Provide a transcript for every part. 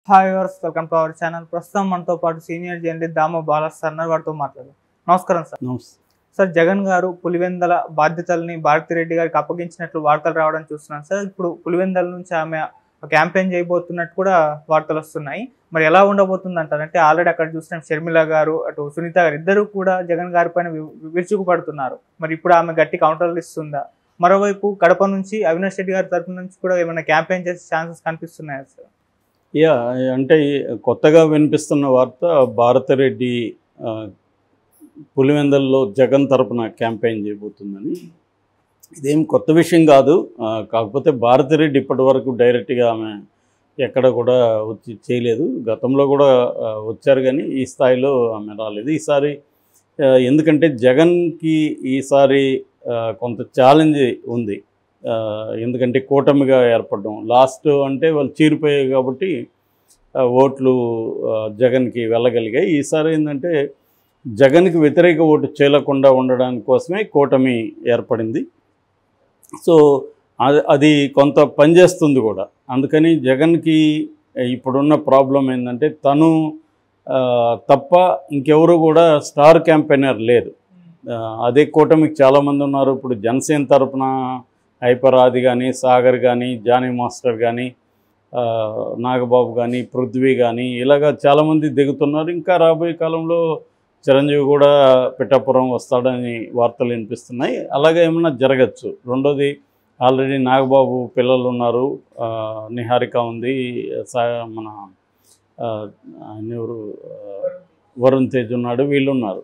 Hi viewers welcome to our channel ప్రస్తుతం మనతో పాటు సీనియర్ జర్నలిస్ట్ దామో బాలస్ సార్ ఉన్నారు. వారితో మాట్లాడదాం నమస్కారం సార్ నమస్తే సార్ జగన్ గారు పులివెందల బాధ్యతల్ని భారతిరెడ్డి గారికి అప్పగించినట్లు వార్తలు రావడం చూస్తున్నాను సార్ ఇప్పుడు పులివెందల నుంచి ఆమె క్యాంపెయిన్ చేయబోతున్నట్టు కూడా వార్తలు వస్తున్నాయి మరి ఎలా ఉండబోతుంది అంటారు అంటే ఆల్రెడీ అక్కడ చూసిన షర్మిల గారు అటు సునీత గారు ఇద్దరు కూడా జగన్ గారి పైన వి- విరుచుకుపడుతున్నారు మరి ఇప్పుడు ఆమె గట్టి కౌంటర్లు ఇస్తుందా మరోవైపు కడప నుంచి అవినాష్ రెడ్డి గారి తరపు నుంచి కూడా ఏమైనా క్యాంపెయిన్ చేసే ఛాన్సెస్ కనిపిస్తున్నాయా సార్ యా అంటే ఈ కొత్తగా వినిపిస్తున్న వార్త భారతరెడ్డి ఆ, పులివెందల్లో జగన్ తరపున క్యాంపెయిన్ చేయబోతుందని ఇదేం కొత్త విషయం కాదు ఆ, కాకపోతే భారతిరెడ్డి ఇప్పటి వరకు డైరెక్ట్గా ఆమె ఎక్కడ కూడా వచ్చి చేయలేదు గతంలో కూడా ఆ, వచ్చారు కానీ ఈ స్థాయిలో ఆమె రాలేదు ఈసారి ఆ, ఎందుకంటే జగన్కి ఈసారి ఆ, కొంత ఛాలెంజ్ ఉంది ఆ, ఎందుకంటే కూటమిగా ఏర్పడడం లాస్ట్ అంటే వాళ్ళు చీరిపోయాయి కాబట్టి ఆ, ఓట్లు ఆ, జగన్కి వెళ్ళగలిగాయి ఈసారి ఏంటంటే జగన్కి వ్యతిరేక ఓటు చేయకుండా ఉండడానికి కోసమే కూటమి ఏర్పడింది సో అది అది కొంత పనిచేస్తుంది కూడా అందుకని జగన్కి ఇప్పుడున్న ప్రాబ్లం ఏంటంటే తను ఆ, తప్ప ఇంకెవరు కూడా స్టార్ క్యాంపెయినర్ లేదు ఆ, అదే కూటమికి చాలామంది ఉన్నారు ఇప్పుడు జనసేన తరపున హైపర్ ఆది కానీ సాగర్ కానీ జానీ మాస్టర్ కానీ ఆ, నాగబాబు కానీ పృథ్వీ కానీ ఇలాగ చాలామంది దిగుతున్నారు ఇంకా రాబోయే కాలంలో చిరంజీవి కూడా పిఠాపురం వస్తాడని వార్తలు వినిపిస్తున్నాయి అలాగే ఏమైనా జరగచ్చు రెండోది ఆల్రెడీ నాగబాబు పిల్లలు ఉన్నారు ఆ, నిహారిక ఉంది సా మన ఆ, ఆయన ఎవరు ఆ, వరుణ్ తేజ్ ఉన్నాడు వీళ్ళు ఉన్నారు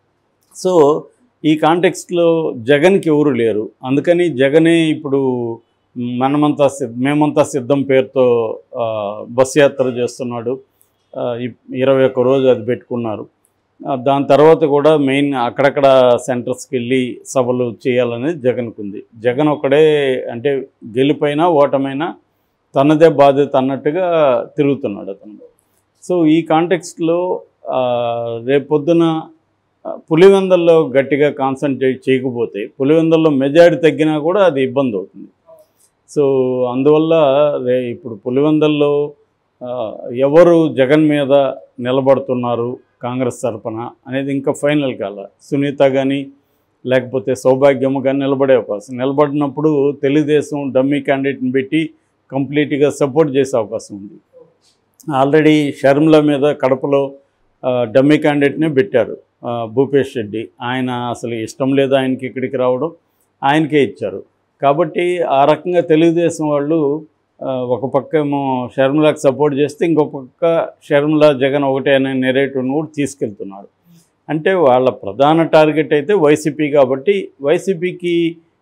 సో ఈ కాంటెక్స్ట్లో జగన్కి ఎవరు లేరు అందుకని జగనే ఇప్పుడు మనమంతా సిద్ధ మేమంతా సిద్ధం పేరుతో ఆ, బస్ యాత్ర చేస్తున్నాడు ఆ, ఇ- ఇరవై ఒక్క రోజు అది పెట్టుకున్నారు ఆ, దాని తర్వాత కూడా మెయిన్ అక్కడక్కడ సెంటర్స్కి వెళ్ళి సభలు చేయాలనేది జగన్కు ఉంది జగన్ ఒకడే అంటే గెలిపైనా ఓటమైనా తనదే బాధ్యత అన్నట్టుగా తిరుగుతున్నాడు అతను సో ఈ కాంటెక్స్ట్లో రేపొద్దున ఆ, పులివెందల్లో గట్టిగా కాన్సన్ట్రేట్ చేయకపోతే పులివెందల్లో మెజారిటీ తగ్గినా కూడా అది ఇబ్బంది అవుతుంది సో అందువల్ల రే ఇప్పుడు పులివెందల్లో ఆ, ఎవరు జగన్ మీద నిలబడుతున్నారు కాంగ్రెస్ తరపున అనేది ఇంకా ఫైనల్ కాల సునీత కానీ లేకపోతే సౌభాగ్యము కానీ నిలబడే అవకాశం నిలబడినప్పుడు తెలుగుదేశం డమ్మీ క్యాండిడేట్ని పెట్టి కంప్లీట్గా సపోర్ట్ చేసే అవకాశం ఉంది ఆల్రెడీ షర్మిల మీద కడపలో ఆ, డమ్మీ క్యాండిడేట్నే పెట్టారు ఆ, భూపేష్ రెడ్డి ఆయన అసలు ఇష్టం లేదు ఆయనకి ఇక్కడికి రావడం ఆయనకే ఇచ్చారు కాబట్టి ఆ రకంగా తెలుగుదేశం వాళ్ళు ఆ, ఒక పక్క ఏమో షర్మిలాకి సపోర్ట్ చేస్తే ఇంకొక పక్క షర్మిల జగన్ ఒకటే అనే నెరేటివ్ను కూడా తీసుకెళ్తున్నారు అంటే వాళ్ళ ప్రధాన టార్గెట్ అయితే వైసీపీ కాబట్టి వైసీపీకి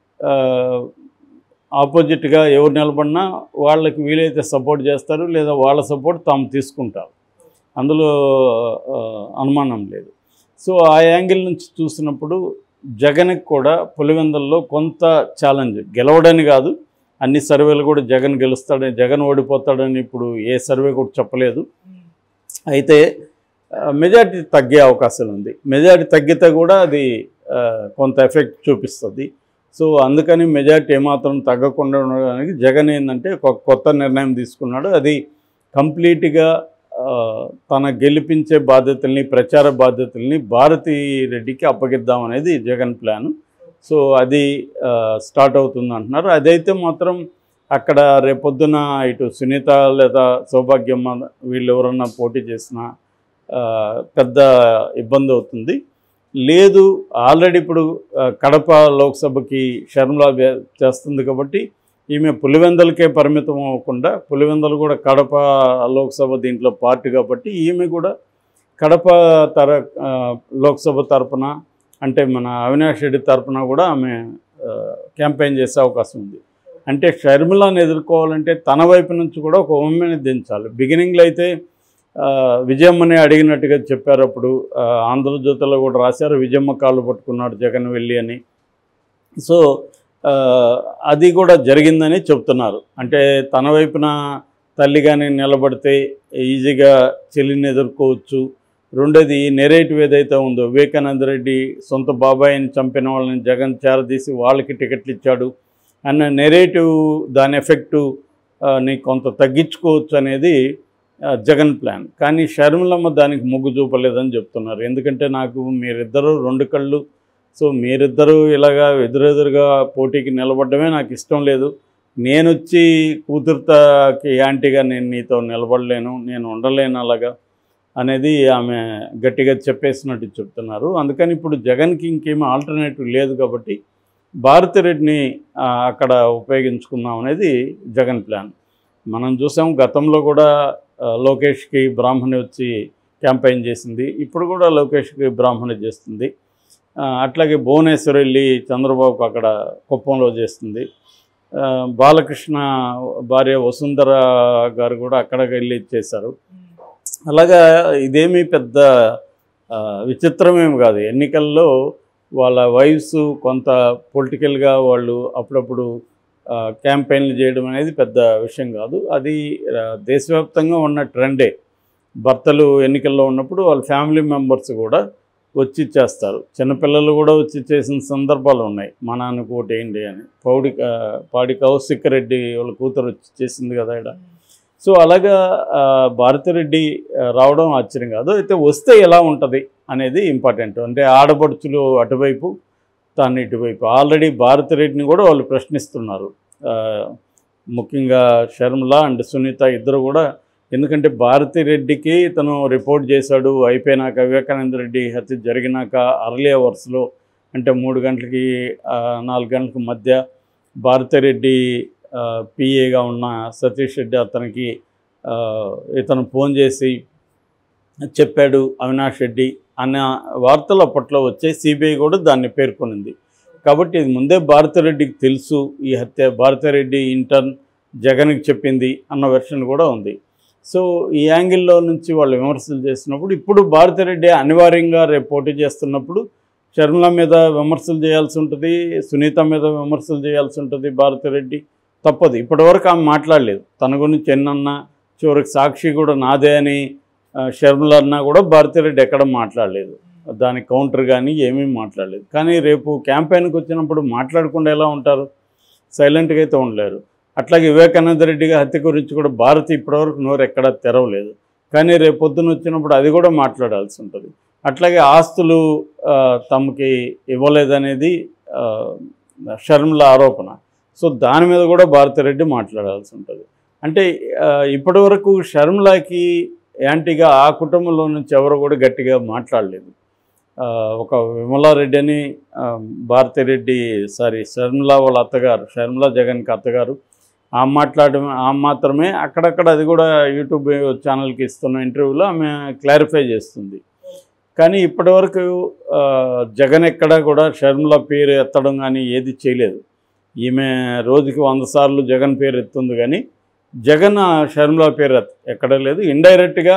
ఆపోజిట్గా ఎవరు నిలబడినా వాళ్ళకి వీలైతే సపోర్ట్ చేస్తారు లేదా వాళ్ళ సపోర్ట్ తాము తీసుకుంటారు అందులో ఆ, అనుమానం లేదు సో ఆ యాంగిల్ నుంచి చూసినప్పుడు జగన్కి కూడా పులివెందల్లో కొంత ఛాలెంజ్ గెలవడని కాదు అన్ని సర్వేలు కూడా జగన్ గెలుస్తాడని జగన్ ఓడిపోతాడని ఇప్పుడు ఏ సర్వే కూడా చెప్పలేదు అయితే మెజారిటీ తగ్గే అవకాశం ఉంది మెజారిటీ తగ్గితే కూడా అది ఆ, కొంత ఎఫెక్ట్ చూపిస్తుంది సో అందుకని మెజారిటీ ఏమాత్రం తగ్గకుండా ఉండడానికి జగన్ ఏంటంటే ఒక కొత్త నిర్ణయం తీసుకున్నాడు అది కంప్లీట్గా ఆ, తన గెలిపించే బాధ్యతల్ని ప్రచార బాధ్యతల్ని భారతీ రెడ్డికి అప్పగిద్దాం అనేది జగన్ ప్లాన్ సో అది ఆ, స్టార్ట్ అవుతుంది అంటున్నారు అదైతే మాత్రం అక్కడ రేపొద్దున ఇటు సునీత లేదా సౌభాగ్యమ్మ వీళ్ళు ఎవరన్నా పోటీ చేసినా ఆ, పెద్ద ఇబ్బంది అవుతుంది లేదు ఆల్రెడీ ఇప్పుడు ఆ, కడప లోక్సభకి షర్మిల వే- చేస్తుంది కాబట్టి ఈమె పులివెందలకే పరిమితం అవ్వకుండా పులివెందలు కూడా కడప లోక్సభ దీంట్లో పార్టీ కాబట్టి ఈమె కూడా కడప తర ఆ, లోక్సభ తరపున అంటే మన అవినాష్ రెడ్డి తరపున కూడా ఆమె ఆ, క్యాంపెయిన్ చేసే అవకాశం ఉంది అంటే షర్మిలాని ఎదుర్కోవాలంటే తన వైపు నుంచి కూడా ఒక ఉమెన్ దించాలి బిగినింగ్లో అయితే ఆ, విజయమ్మని అడిగినట్టుగా చెప్పారు అప్పుడు ఆ, ఆంధ్రజ్యోతిలో కూడా రాశారు విజయమ్మ కాళ్ళు పట్టుకున్నాడు జగన్ వెళ్ళి అని సో ఆ, అది కూడా జరిగిందని చెప్తున్నారు అంటే తన వైపున తల్లి కానీ నిలబడితే ఈజీగా చెల్లిని ఎదుర్కోవచ్చు రెండోది నెరేటివ్ ఏదైతే ఉందో వివేకానంద రెడ్డి సొంత బాబాయిని చంపిన వాళ్ళని జగన్ చేరదీసి వాళ్ళకి టికెట్లు ఇచ్చాడు అన్న నెరేటివ్ దాని ఎఫెక్టు ని కొంత తగ్గించుకోవచ్చు అనేది ఆ, జగన్ ప్లాన్ కానీ షర్మిలమ్మ దానికి మొగ్గు చూపలేదని చెప్తున్నారు ఎందుకంటే నాకు మీరిద్దరూ రెండు కళ్ళు సో మీరిద్దరూ ఇలాగా ఎదురెదురుగా పోటీకి నిలబడమే నాకు ఇష్టం లేదు నేను వచ్చి కూతురుతాకి యాంటీగా నేను నీతో నిలబడలేను నేను ఉండలేను అలాగా అనేది ఆమె గట్టిగా చెప్పేసినట్టు చెప్తున్నారు అందుకని ఇప్పుడు జగన్కి ఇంకేమీ ఆల్టర్నేటివ్ లేదు కాబట్టి భారతిరెడ్డిని ఆ, అక్కడ ఉపయోగించుకుందాం అనేది జగన్ ప్లాన్ మనం చూసాం గతంలో కూడా ఆ, లోకేష్కి బ్రాహ్మణి వచ్చి క్యాంపెయిన్ చేసింది ఇప్పుడు కూడా లోకేష్కి బ్రాహ్మణి చేస్తుంది ఆ, అట్లాగే భువనేశ్వర్ వెళ్ళి చంద్రబాబుకు అక్కడ కుప్పంలో చేస్తుంది ఆ, బాలకృష్ణ భార్య వసుంధర గారు కూడా అక్కడికి వెళ్ళి చేశారు అలాగా ఇదేమీ పెద్ద ఆ, విచిత్రమేమి కాదు ఎన్నికల్లో వాళ్ళ వైఫ్స్ కొంత పొలిటికల్గా వాళ్ళు అప్పుడప్పుడు ఆ, క్యాంపెయిన్లు చేయడం అనేది పెద్ద విషయం కాదు అది ఆ, దేశవ్యాప్తంగా ఉన్న ట్రెండే భర్తలు ఎన్నికల్లో ఉన్నప్పుడు వాళ్ళ ఫ్యామిలీ మెంబర్స్ కూడా వచ్చి చేస్తారు చిన్నపిల్లలు కూడా వచ్చి చేసిన సందర్భాలు ఉన్నాయి మా నాన్నకు ఓటు వేయండి అని పౌడి ఆ, పాడి కౌశిక్ రెడ్డి వాళ్ళ కూతురు వచ్చి చేసింది కదా ఇక్కడ సో అలాగా ఆ, భారతిరెడ్డి ఆ, రావడం ఆశ్చర్యం కాదు అయితే వస్తే ఎలా ఉంటుంది అనేది ఇంపార్టెంట్ అంటే ఆడపడుచులు అటువైపు తాను ఇటువైపు ఆల్రెడీ భారతిరెడ్డిని కూడా వాళ్ళు ప్రశ్నిస్తున్నారు ఆ, ముఖ్యంగా షర్మిల అండ్ సునీత ఇద్దరు కూడా ఎందుకంటే భారతిరెడ్డికి తను రిపోర్ట్ చేశాడు అయిపోయినాక వివేకానంద రెడ్డి హత్య జరిగినాక అర్లీ అవర్స్లో అంటే మూడు గంటలకి ఆ, నాలుగు గంటలకు మధ్య భారతిరెడ్డి పిఏగా ఉన్న సతీష్ రెడ్డి అతనికి ఆ, ఇతను ఫోన్ చేసి చెప్పాడు అవినాష్ రెడ్డి అన్న వార్తలు అప్పట్లో వచ్చే సిబిఐ కూడా దాన్ని పేర్కొనింది కాబట్టి ఇది ముందే భారతిరెడ్డికి తెలుసు ఈ హత్య భారతిరెడ్డి ఇంటర్న్ జగన్కి చెప్పింది అన్న వెర్షన్ కూడా ఉంది సో ఈ యాంగిల్లో నుంచి వాళ్ళు విమర్శలు చేసినప్పుడు ఇప్పుడు భారతిరెడ్డి అనివార్యంగా రేపు పోటీ చేస్తున్నప్పుడు షర్మిల మీద విమర్శలు చేయాల్సి ఉంటుంది సునీత మీద విమర్శలు చేయాల్సి ఉంటుంది భారతిరెడ్డి తప్పదు ఇప్పటివరకు ఆమె మాట్లాడలేదు తన గురించి ఎన్నన్నా చివరికి సాక్షి కూడా నాదే అని ఆ, షర్మిల అన్నా కూడా భారతిరెడ్డి ఎక్కడ మాట్లాడలేదు దాని కౌంటర్ కానీ ఏమీ మాట్లాడలేదు కానీ రేపు క్యాంపెయిన్కి వచ్చినప్పుడు మాట్లాడకుండా ఎలా ఉంటారు సైలెంట్గా అయితే ఉండలేరు అట్లాగే వివేకానంద రెడ్డి గారి హత్య గురించి కూడా భారతి ఇప్పటివరకు నోరు ఎక్కడా తెరవలేదు కానీ రేపు పొద్దున వచ్చినప్పుడు అది కూడా మాట్లాడాల్సి ఉంటుంది అట్లాగే ఆస్తులు ఆ, తమకి ఇవ్వలేదనేది ఆ, షర్మిల ఆరోపణ సో దాని మీద కూడా భారతిరెడ్డి మాట్లాడాల్సి ఉంటుంది అంటే ఆ, ఇప్పటివరకు షర్మిలకి యాంటీగా ఆ కుటుంబంలో నుంచి ఎవరు కూడా గట్టిగా మాట్లాడలేదు ఆ, ఒక విమలారెడ్డి అని ఆ, భారతిరెడ్డి సారీ షర్మిల వాళ్ళ అత్తగారు షర్మిల జగన్కి అత్తగారు ఆ మాట్లాడడం ఆ మాత్రమే అక్కడక్కడ అది కూడా యూట్యూబ్ ఛానల్కి ఇస్తున్న ఇంటర్వ్యూలో ఆమె క్లారిఫై చేస్తుంది కానీ ఇప్పటివరకు ఆ, జగన్ ఎక్కడా కూడా షర్మిల పేరు ఎత్తడం కానీ ఏది చేయలేదు ఈమె రోజుకి వంద సార్లు జగన్ పేరు ఎత్తుంది కానీ జగన్ ఆ షర్మిల పేరు ఎత్త- ఎక్కడ లేదు ఇండైరెక్ట్గా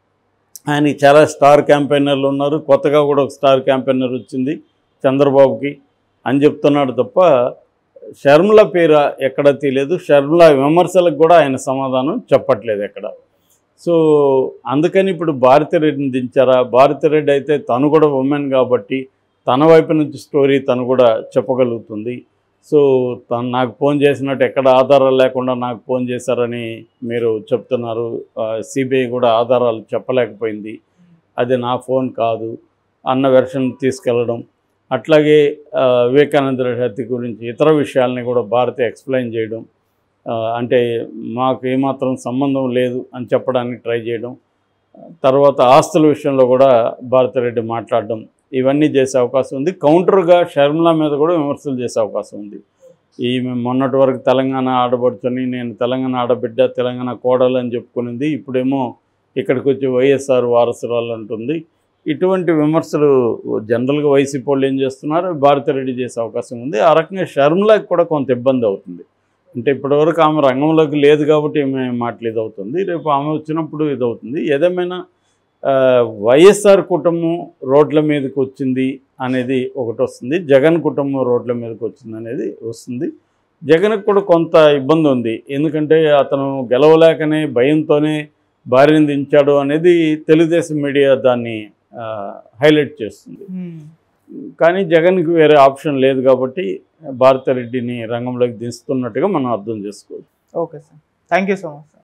ఆయనకి చాలా స్టార్ క్యాంపెయినర్లు ఉన్నారు కొత్తగా కూడా ఒక స్టార్ క్యాంపెయినర్ వచ్చింది చంద్రబాబుకి అని చెప్తున్నాడు తప్ప షర్మిల పేరు ఎక్కడ తీయలేదు షర్మిల విమర్శలకు కూడా ఆయన సమాధానం చెప్పట్లేదు ఎక్కడ సో అందుకని ఇప్పుడు భారతిరెడ్డిని దించారా భారతిరెడ్డి అయితే తను కూడా ఉమెన్ కాబట్టి తన వైపు నుంచి స్టోరీ తను కూడా చెప్పగలుగుతుంది సో తను నాకు ఫోన్ చేసినట్టు ఎక్కడ ఆధారాలు లేకుండా నాకు ఫోన్ చేశారని మీరు చెప్తున్నారు సిబిఐ కూడా ఆధారాలు చెప్పలేకపోయింది అది నా ఫోన్ కాదు అన్న వెర్షన్ తీసుకెళ్ళడం అట్లాగే ఆ, వివేకానంద రెడ్డి హత్య గురించి ఇతర విషయాల్ని కూడా భారతి ఎక్స్ప్లెయిన్ చేయడం ఆ, అంటే మాకు ఏమాత్రం సంబంధం లేదు అని చెప్పడానికి ట్రై చేయడం తర్వాత ఆస్తుల విషయంలో కూడా భారతిరెడ్డి మాట్లాడడం ఇవన్నీ చేసే అవకాశం ఉంది కౌంటర్గా షర్మిల మీద కూడా విమర్శలు చేసే అవకాశం ఉంది ఈమె మొన్నటి వరకు తెలంగాణ ఆడబడుచుని నేను తెలంగాణ ఆడబిడ్డ తెలంగాణ కోడలు అని చెప్పుకునింది ఇప్పుడేమో ఇక్కడికి వచ్చి వైఎస్ఆర్ వారసురాలు అంటుంది ఇటువంటి విమర్శలు జనరల్గా వైసీపీ వాళ్ళు ఏం చేస్తున్నారు భారతిరెడ్డి చేసే అవకాశం ఉంది ఆ రకంగా షర్మిలాకి కూడా కొంత ఇబ్బంది అవుతుంది అంటే ఇప్పటివరకు ఆమె రంగంలోకి లేదు కాబట్టి ఈమె మాటలు ఇది అవుతుంది రేపు ఆమె వచ్చినప్పుడు ఇది అవుతుంది ఏదేమైనా ఆ, వైఎస్ఆర్ కుటుంబం రోడ్ల మీదకి వచ్చింది అనేది ఒకటి వస్తుంది జగన్ కుటుంబం రోడ్ల మీదకి వచ్చింది అనేది వస్తుంది జగన్కి కూడా కొంత ఇబ్బంది ఉంది ఎందుకంటే అతను గెలవలేకనే భయంతోనే భార్యను దించాడు అనేది తెలుగుదేశం మీడియా దాన్ని హైలైట్ చేస్తుంది కానీ జగన్కి వేరే ఆప్షన్ లేదు కాబట్టి భారతిరెడ్డిని రంగంలోకి దించుతున్నట్టుగా మనం అర్థం చేసుకోవచ్చు okay sir thank you so much sir